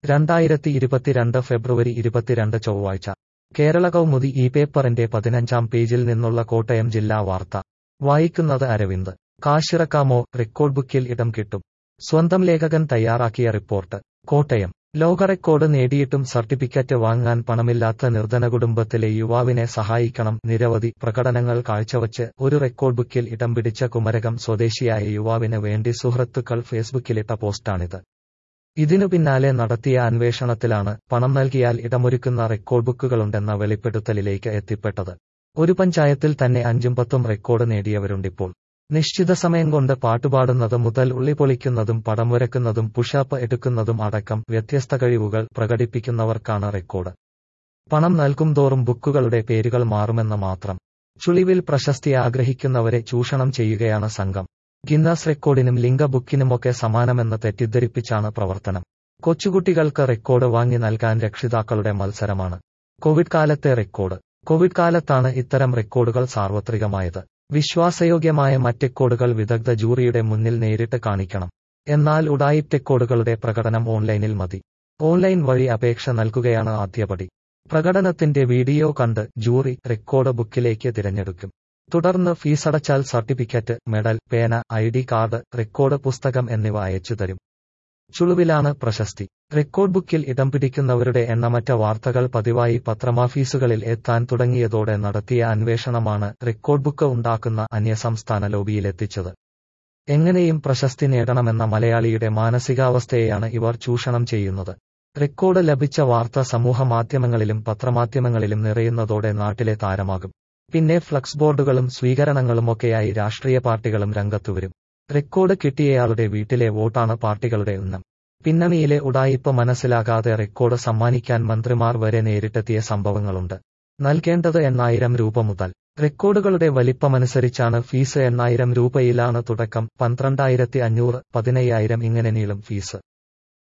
രണ്ടായിരത്തി ഇരുപത്തിരണ്ട് ഫെബ്രുവരി ഇരുപത്തിരണ്ട് ചൊവ്വാഴ്ച കേരള കൗമുദി ഈ പേപ്പറിന്റെ പതിനഞ്ചാം പേജിൽ നിന്നുള്ള കോട്ടയം ജില്ലാ വാർത്ത വായിക്കുന്നത് അരവിന്ദ് കാശിറക്കാമോ റെക്കോർഡ് ബുക്കിൽ ഇടം കിട്ടും സ്വന്തം ലേഖകൻ തയ്യാറാക്കിയ റിപ്പോർട്ട് കോട്ടയം ലോക റെക്കോർഡ് നേടിയിട്ടും സർട്ടിഫിക്കറ്റ് വാങ്ങാൻ പണമില്ലാത്ത നിർധന കുടുംബത്തിലെ യുവാവിനെ സഹായിക്കണം നിരവധി പ്രകടനങ്ങൾ കാഴ്ചവച്ച് ഒരു റെക്കോർഡ് ബുക്കിൽ ഇടം പിടിച്ച കുമരകം സ്വദേശിയായ യുവാവിന് വേണ്ടി സുഹൃത്തുക്കൾ ഫേസ്ബുക്കിലിട്ട പോസ്റ്റാണിത് ഇതിനു പിന്നാലെ നടത്തിയ അന്വേഷണത്തിലാണ് പണം നൽകിയാൽ ഇടമൊരുക്കുന്ന റെക്കോർഡ് ബുക്കുകളുണ്ടെന്ന വെളിപ്പെടുത്തലിലേക്ക് എത്തിപ്പെട്ടത് ഒരു പഞ്ചായത്തിൽ തന്നെ അഞ്ചും പത്തും റെക്കോർഡ് നേടിയവരുണ്ടിപ്പോൾ നിശ്ചിത സമയം കൊണ്ട് പാട്ടുപാടുന്നത് മുതൽ ഉള്ളി പൊളിക്കുന്നതും പടം വരക്കുന്നതും പുഷാപ്പ് എടുക്കുന്നതും അടക്കം വ്യത്യസ്ത കഴിവുകൾ പ്രകടിപ്പിക്കുന്നവർക്കാണ് റെക്കോർഡ് പണം നൽകും തോറും ബുക്കുകളുടെ പേരുകൾ മാറുമെന്ന് മാത്രം ചുളിവിൽ പ്രശസ്തി ആഗ്രഹിക്കുന്നവരെ ചൂഷണം ചെയ്യുകയാണ് സംഘം ഗിന്നസ് റെക്കോർഡിനും ലിംഗ ബുക്കിനുമൊക്കെ സമാനമെന്ന് തെറ്റിദ്ധരിപ്പിച്ചാണ് പ്രവർത്തനം കൊച്ചുകുട്ടികൾക്ക് റെക്കോർഡ് വാങ്ങി നൽകാൻ രക്ഷിതാക്കളുടെ മത്സരമാണ് കോവിഡ് കാലത്തെ റെക്കോർഡ് കോവിഡ് കാലത്താണ് ഇത്തരം റെക്കോർഡുകൾ സാർവത്രികമായത് വിശ്വാസയോഗ്യമായ മറ്റെക്കോഡുകൾ വിദഗ്ധ ജൂറിയുടെ മുന്നിൽ നേരിട്ട് കാണിക്കണം എന്നാൽ ഉഡായിപ് ടെക്കോഡുകളുടെ പ്രകടനം ഓൺലൈനിൽ മതി ഓൺലൈൻ വഴി അപേക്ഷ നൽകുകയാണ് ആദ്യപടി പ്രകടനത്തിന്റെ വീഡിയോ കണ്ട് ജൂറി റെക്കോർഡ് ബുക്കിലേക്ക് തിരഞ്ഞെടുക്കും തുടർന്ന് ഫീസടച്ചാൽ സർട്ടിഫിക്കറ്റ് മെഡൽ പേന ഐ ഡി കാർഡ് റെക്കോർഡ് പുസ്തകം എന്നിവ അയച്ചു തരും ചുളുവിലാണ് പ്രശസ്തി റെക്കോർഡ് ബുക്കിൽ ഇടം പിടിക്കുന്നവരുടെ എണ്ണമറ്റ വാർത്തകൾ പതിവായി പത്രമാഫീസുകളിൽ എത്താൻ തുടങ്ങിയതോടെ നടത്തിയ അന്വേഷണമാണ് റെക്കോർഡ് ബുക്ക് ഉണ്ടാക്കുന്ന അന്യസംസ്ഥാന ലോബിയിലെത്തിച്ചത് എങ്ങനെയും പ്രശസ്തി നേടണമെന്ന മലയാളിയുടെ മാനസികാവസ്ഥയെയാണ് ഇവർ ചൂഷണം ചെയ്യുന്നത് റെക്കോർഡ് ലഭിച്ച വാർത്ത സമൂഹ മാധ്യമങ്ങളിലും പത്രമാധ്യമങ്ങളിലും നിറയുന്നതോടെ നാട്ടിലെ താരമാകും പിന്നെ ഫ്ലക്സ് ബോർഡുകളും സ്വീകരണങ്ങളുമൊക്കെയായി രാഷ്ട്രീയ പാർട്ടികളും രംഗത്തുവരും റെക്കോർഡ് കിട്ടിയയാളുടെ വീട്ടിലെ വോട്ടാണ് പാർട്ടികളുടെ ഉന്നം പിന്നണിയിലെ ഉടായിപ്പ് മനസ്സിലാകാതെ റെക്കോർഡ് സമ്മാനിക്കാൻ മന്ത്രിമാർ വരെ നേരിട്ടെത്തിയ സംഭവങ്ങളുണ്ട് നൽകേണ്ടത് എണ്ണായിരം രൂപ മുതൽ റെക്കോർഡുകളുടെ വലിപ്പമനുസരിച്ചാണ് ഫീസ് എണ്ണായിരം രൂപയിലാണ് തുടക്കം പന്ത്രണ്ടായിരത്തി അഞ്ഞൂറ് പതിനയ്യായിരം ഇങ്ങനെ നീളും ഫീസ്